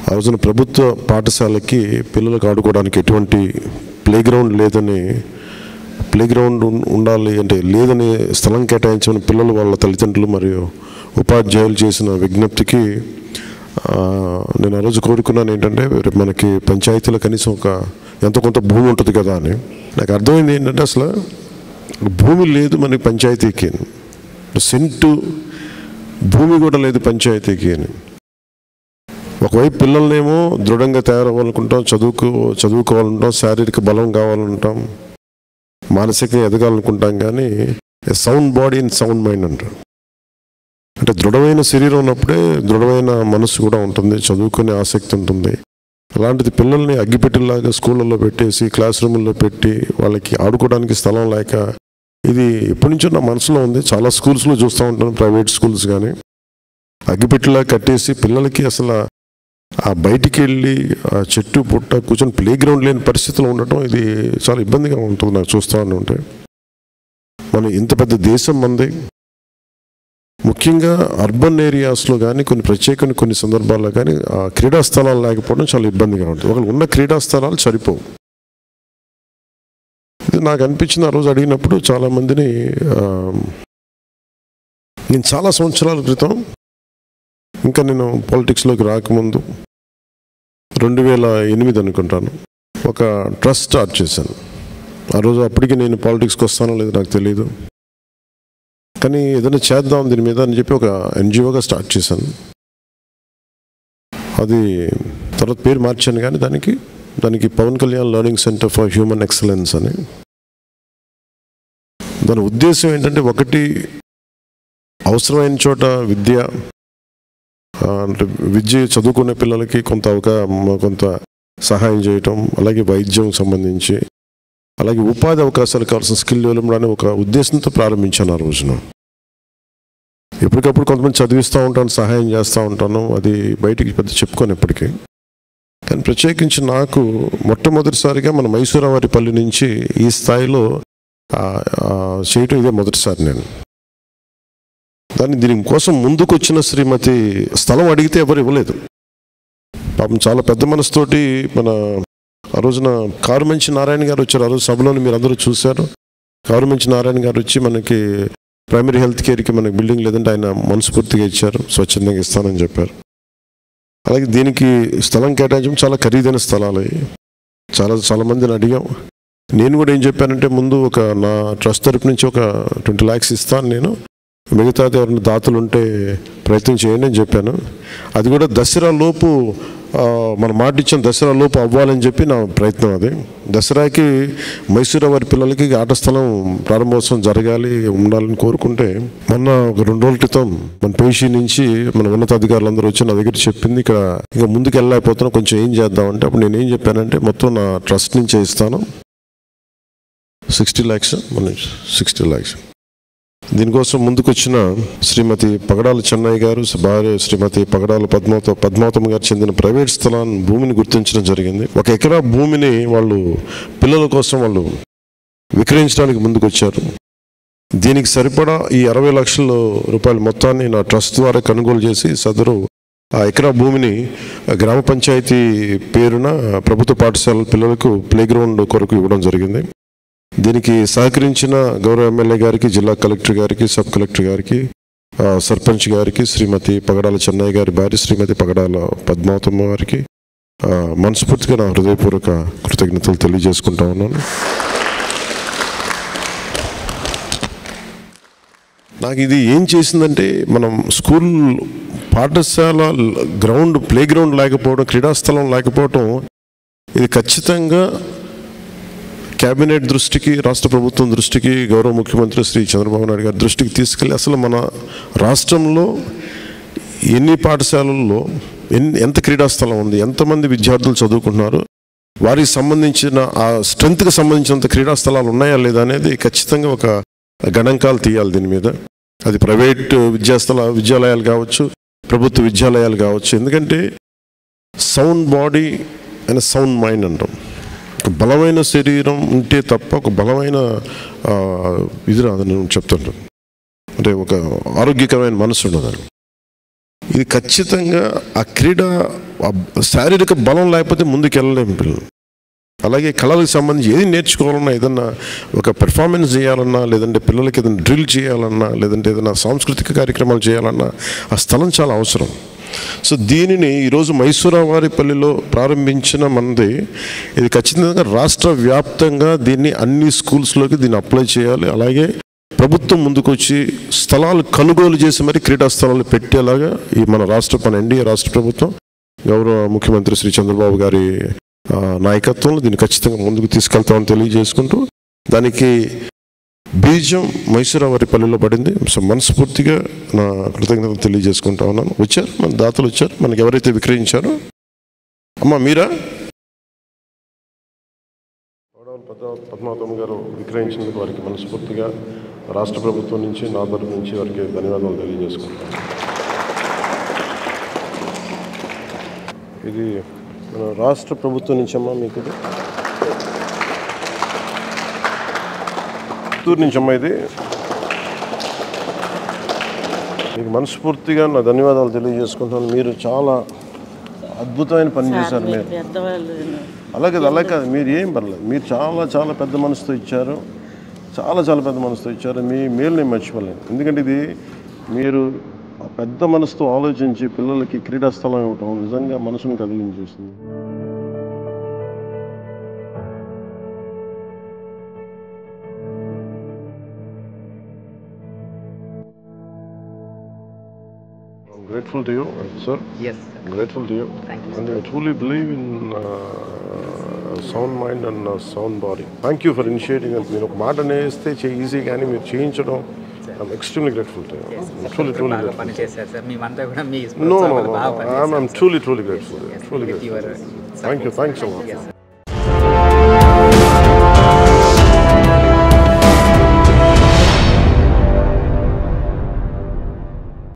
ఆ రోజున ప్రభుత్వ పాఠశాలకి పిల్లలకు ఆడుకోవడానికి ఎటువంటి ప్లే గ్రౌండ్ లేదని ప్లే గ్రౌండ్ ఉన్- ఉండాలి అంటే లేదని స్థలం కేటాయించమని పిల్లలు వాళ్ళ తల్లిదండ్రులు మరియు ఉపాధ్యాయులు చేసిన విజ్ఞప్తికి ఆ, నేను ఆ రోజు కోరుకున్నాను ఏంటంటే రేపు మనకి పంచాయతీలో కనీసం ఒక ఎంతో కొంత భూమి ఉంటుంది కదా అని నాకు అర్థమైంది ఏంటంటే అసలు భూమి లేదు మనకి పంచాయతీకి సెంటు భూమి కూడా లేదు పంచాయతీకి అని ఒకవైపు పిల్లల్నేమో దృఢంగా తయారవ్వాలనుకుంటాం చదువుకు చదువుకోవాలనుకుంటాం శారీరక బలం కావాలనుకుంటాం మానసికంగా ఎదగాలనుకుంటాం కానీ sound body and sound mind అంటారు అంటే దృఢమైన శరీరం ఉన్నప్పుడే దృఢమైన మనసు కూడా ఉంటుంది చదువుకునే ఆసక్తి ఉంటుంది అలాంటిది పిల్లల్ని అగ్గిపెట్టెలాగా స్కూళ్ళల్లో పెట్టేసి క్లాస్ రూముల్లో పెట్టి వాళ్ళకి ఆడుకోవడానికి స్థలం లేక ఇది ఎప్పటి నుంచో నా మనసులో ఉంది చాలా స్కూల్స్లో చూస్తూ ఉంటాను ప్రైవేట్ స్కూల్స్ కానీ అగ్గిపెట్టెలా కట్టేసి పిల్లలకి అసలు ఆ బయటికి వెళ్ళి ఆ చెట్టు పుట్ట కూర్చొని ప్లే గ్రౌండ్ లేని పరిస్థితిలో ఉండటం ఇది చాలా ఇబ్బందిగా ఉంటుంది నాకు చూస్తూ ఉంటే మనం ఇంత పెద్ద దేశం మంది ముఖ్యంగా అర్బన్ ఏరియాస్లో కానీ కొన్ని ప్రత్యేకమైన కొన్ని సందర్భాల్లో కానీ ఆ క్రీడా స్థలాలు లేకపోవడం చాలా ఇబ్బందిగా ఉంటుంది ఒకళ్ళు ఉన్న క్రీడా స్థలాలు సరిపోవు ఇది నాకు అనిపించింది ఆ రోజు అడిగినప్పుడు చాలా మందిని ఆ, నేను చాలా సంవత్సరాల క్రితం ఇంకా నేను పాలిటిక్స్లోకి రాకముందు రెండు వేల ఎనిమిది అనుకుంటాను ఒక ట్రస్ట్ స్టార్ట్ చేశాను ఆ రోజు అప్పటికి నేను పాలిటిక్స్కి వస్తానో లేదో నాకు తెలియదు కానీ ఏదైనా చేద్దాం దీని మీద అని చెప్పి ఒక ఎన్జిఓగా స్టార్ట్ చేశాను అది తర్వాత పేరు మార్చాను కానీ దానికి దానికి Pawan Kalyan learning centre for human excellence అని దాని ఉద్దేశం ఏంటంటే ఒకటి అవసరమైన చోట విద్య ఆ, అంటే విద్య చదువుకునే పిల్లలకి కొంత అవకా కొంత సహాయం చేయటం అలాగే వైద్యం సంబంధించి అలాగే ఉపాధి అవకాశాలు కావాల్సిన స్కిల్ డెవలప్మెంట్ అనే ఒక ఉద్దేశంతో ప్రారంభించాను ఆ రోజున ఎప్పటికప్పుడు కొంతమంది చదివిస్తూ ఉంటాను సహాయం చేస్తూ ఉంటాను అది బయటికి పెద్ద చెప్పుకోను ఎప్పటికీ కానీ ప్రత్యేకించి నాకు మొట్టమొదటిసారిగా మన మైసూరావారిపల్లి నుంచి ఈ స్థాయిలో ఆ, ఆ, చేయటం ఇదే మొదటిసారి నేను దాన్ని దీనికోసం ముందుకు వచ్చిన శ్రీమతి స్థలం అడిగితే ఎవరు ఇవ్వలేదు పాపం చాలా పెద్ద మనసుతోటి మన ఆ రోజున కారుమంచి నారాయణ గారు వచ్చారు ఆ రోజు సభలోని మీరు అందరూ చూశారు కారుమంచి నారాయణ గారు వచ్చి మనకి ప్రైమరీ హెల్త్ కేర్కి మనకి బిల్డింగ్ లేదంటే ఆయన మనస్ఫూర్తిగా ఇచ్చారు స్వచ్ఛందంగా ఇస్తానని చెప్పారు అలాగే దీనికి స్థలం కేటాయించడం చాలా ఖరీదైన స్థలాలు ఇవి. చాలా చాలా మందిని అడిగాం నేను కూడా ఏం చెప్పానంటే ముందు ఒక నా ట్రస్ట్ తరపు నుంచి ఒక ట్వంటీ ల్యాక్స్ ఇస్తాను నేను మిగతాది ఎవరైనా దాతలు ఉంటే ప్రయత్నం చేయండి అని చెప్పాను అది కూడా దసరా లోపు ఆ, మన మాట ఇచ్చిన దసరా లోపు అవ్వాలని చెప్పి నా ప్రయత్నం అది దసరాకి మైసూరు వారి పిల్లలకి ఆట స్థలం ప్రారంభోత్సవం జరగాలి ఉండాలని కోరుకుంటే మొన్న ఒక రెండు రోజుల క్రితం మన పేషి నుంచి మన ఉన్నతాధికారులందరూ వచ్చి నా దగ్గర చెప్పింది ఇక్కడ ఇంకా ముందుకు వెళ్ళలేకపోతున్నాం కొంచెం ఏం చేద్దాం అంటే అప్పుడు నేను ఏం చెప్పానంటే మొత్తం నా ట్రస్ట్ నుంచే ఇస్తాను సిక్స్టీ ల్యాక్స్ మన సిక్స్టీ ల్యాక్స్ దీనికోసం ముందుకొచ్చిన శ్రీమతి పగడాల చెన్నయ్య గారు భార్య శ్రీమతి పగడాల పద్మావత పద్మావతమ్మ గారు చెందిన ప్రైవేట్ స్థలాన్ని భూమిని గుర్తించడం జరిగింది ఒక ఎకరా భూమిని వాళ్ళు పిల్లల కోసం వాళ్ళు విక్రయించడానికి ముందుకొచ్చారు దీనికి సరిపడా ఈ అరవై లక్షల రూపాయల మొత్తాన్ని నా ట్రస్ట్ ద్వారా కొనుగోలు చేసి సదరు ఆ ఎకరా భూమిని ఆ గ్రామ పంచాయతీ పేరున ప్రభుత్వ పాఠశాలల పిల్లలకు ప్లే గ్రౌండ్ కొరకు ఇవ్వడం జరిగింది దీనికి సహకరించిన గౌరవ ఎమ్మెల్యే గారికి జిల్లా కలెక్టర్ గారికి సబ్ కలెక్టర్ గారికి ఆ, సర్పంచ్ గారికి శ్రీమతి పగడాల చెన్నయ్య గారి భార్య శ్రీమతి పగడాల పద్మావతమ్మ గారికి ఆ, మనస్ఫూర్తిగా నా హృదయపూర్వక కృతజ్ఞతలు తెలియజేసుకుంటా ఉన్నాను నాకు ఇది ఏం చేసిందంటే మనం స్కూల్ పాఠశాల గ్రౌండ్ ప్లే గ్రౌండ్ లేకపోవడం క్రీడాస్థలం లేకపోవడం ఇది ఖచ్చితంగా కేబినెట్ దృష్టికి రాష్ట్ర ప్రభుత్వం దృష్టికి గౌరవ ముఖ్యమంత్రి శ్రీ చంద్రబాబు నాయుడు గారి దృష్టికి తీసుకెళ్ళి అసలు మన రాష్ట్రంలో ఎన్ని పాఠశాలల్లో ఎన్ని ఎంత క్రీడాస్థలం ఉంది ఎంతమంది విద్యార్థులు చదువుకుంటున్నారు వారికి సంబంధించిన ఆ స్ట్రెంత్కి సంబంధించినంత క్రీడాస్థలాలు ఉన్నాయా లేదా అనేది ఖచ్చితంగా ఒక గణాంకాలు తీయాలి దీని మీద అది ప్రైవేట్ విద్యాస్థల విద్యాలయాలు కావచ్చు ప్రభుత్వ విద్యాలయాలు కావచ్చు ఎందుకంటే sound body and sound mind అంటాం ఒక బలమైన శరీరం ఉంటే తప్ప ఒక బలమైన ఆ, ఇది రాదని నేను చెప్తుంటాను అంటే ఒక ఆరోగ్యకరమైన మనసు ఉండదని ఇది ఖచ్చితంగా ఆ క్రీడ ఆ శారీరక బలం లేకపోతే ముందుకు వెళ్ళలేము పిల్లలు అలాగే కళలకు సంబంధించి ఏది నేర్చుకోవాలన్నా ఏదన్నా ఒక పెర్ఫార్మెన్స్ చేయాలన్నా లేదంటే పిల్లలకి ఏదైనా డ్రిల్ చేయాలన్నా లేదంటే ఏదైనా సాంస్కృతిక కార్యక్రమాలు చేయాలన్నా ఆ స్థలం చాలా అవసరం సో దీనిని ఈరోజు మైసూరావారిపల్లిలో ప్రారంభించిన మనది ఇది ఖచ్చితంగా రాష్ట్ర వ్యాప్తంగా దీన్ని అన్ని స్కూల్స్లోకి దీన్ని అప్లై చేయాలి అలాగే ప్రభుత్వం ముందుకొచ్చి స్థలాలు కొనుగోలు చేసి మరి క్రీడా స్థలాలు పెట్టేలాగా ఈ మన రాష్ట్ర మన ఎన్డీఏ రాష్ట్ర ప్రభుత్వం గౌరవ ముఖ్యమంత్రి శ్రీ చంద్రబాబు గారి ఆ, నాయకత్వంలో దీన్ని ఖచ్చితంగా ముందుకు తీసుకెళ్తామని తెలియజేసుకుంటూ దానికి బీజం మైసూరావారిపల్లిలో పడింది సో మనస్ఫూర్తిగా నా కృతజ్ఞతలు తెలియజేసుకుంటా ఉన్నాను వచ్చారు మన దాతలు వచ్చారు మనకి ఎవరైతే విక్రయించారో అమ్మ మీరా వడవల పద్మ పద్మావతం గారు విక్రయించినందుకు వారికి మనస్ఫూర్తిగా రాష్ట్ర ప్రభుత్వం నుంచి నా తరపు నుంచి వారికి ధన్యవాదాలు తెలియజేసుకుంటాను ఇది మన రాష్ట్ర ప్రభుత్వం నుంచి అమ్మా మీకు ఇది చిత్తూరు నుంచి అమ్మా ఇది మీకు మనస్ఫూర్తిగా నా ధన్యవాదాలు తెలియజేసుకుంటాను మీరు చాలా అద్భుతమైన పని చేశారు మీరు పెద్దవాళ్ళు అలాగే అలా కాదు మీరు ఏం పర్లేదు మీరు చాలా చాలా పెద్ద మనసుతో ఇచ్చారు చాలా చాలా పెద్ద మనసుతో ఇచ్చారు మీ మేలు నేను మర్చిపోలేను ఎందుకంటే ఇది మీరు ఆ పెద్ద మనసుతో ఆలోచించి పిల్లలకి క్రీడా స్థలం ఇవ్వటం నిజంగా మనసును కదిలించేసింది I'm grateful to you, sir. Yes. I'm grateful to you. Thank you, And I truly believe in uh, sound mind and uh, sound body. Thank you for initiating it. మీరు ఒక మాట అనేస్తే ఈజీ కానీ మీరు చేయించడం I'm extremely grateful to you truly truly బాగా grateful పని చేశారు sir మేమంతా కూడా మీ నో ప్రోత్సాహం నో వల్ల బాగా ఐఎమ్ పనిచేశాం truly truly grateful Yes, truly with your grateful thank you thanks so much Yes, sir.